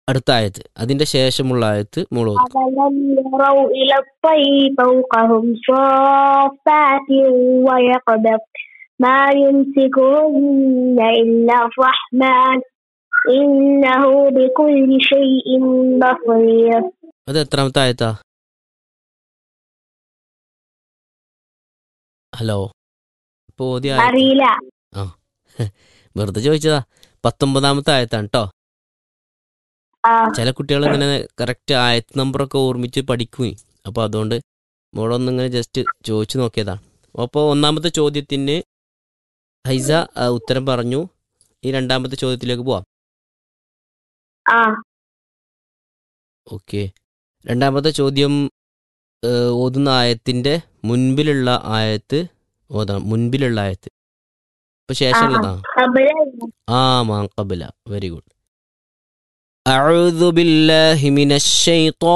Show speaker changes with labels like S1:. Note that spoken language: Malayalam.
S1: അടുത്ത ആയത്ത് അതിന്റെ ശേഷമുള്ള ആയത്ത് മോള് ഓതും.
S2: أولم يروا إلى الطير فوقهم صافات ويقبض ما يمسكهن إلا الرحمن إنه بكل شيء بصير
S1: അത് എത്രാമത്തെ ആയത്താ ഹലോ ഇപ്പൊ ഓതിയ ആയത്ത്
S2: അറിയില്ല
S1: വെറുതെ ചോദിച്ചതാ പത്തൊമ്പതാമത്തെ ആയത്താണ് കേട്ടോ
S2: ആ
S1: ചില കുട്ടികൾ ഇങ്ങനെ കറക്റ്റ് ആയത്ത് നമ്പറൊക്കെ ഓർമ്മിച്ച് പഠിക്കുകയും അപ്പോൾ അതുകൊണ്ട് മോളൊന്നിങ്ങനെ ജസ്റ്റ് ചോദിച്ചു നോക്കിയതാണ് അപ്പോൾ ഒന്നാമത്തെ ചോദ്യത്തിന് ഹൈസ ആ, ഉത്തരം പറഞ്ഞു ഈ രണ്ടാമത്തെ ചോദ്യത്തിലേക്ക് പോവാം
S2: ആ
S1: ഓക്കെ രണ്ടാമത്തെ ചോദ്യം ഏ, ഓതുന്ന ആയത്തിന്റെ മുൻപിലുള്ള ആയത്ത് ഓതാം മുൻപിലുള്ള ആയത്ത് ഇപ്പൊ ശേഷമുള്ളതാ
S2: قبل
S1: ആ മാ കബല വെരി ഗുഡ് أعوذ بالله من الشيطان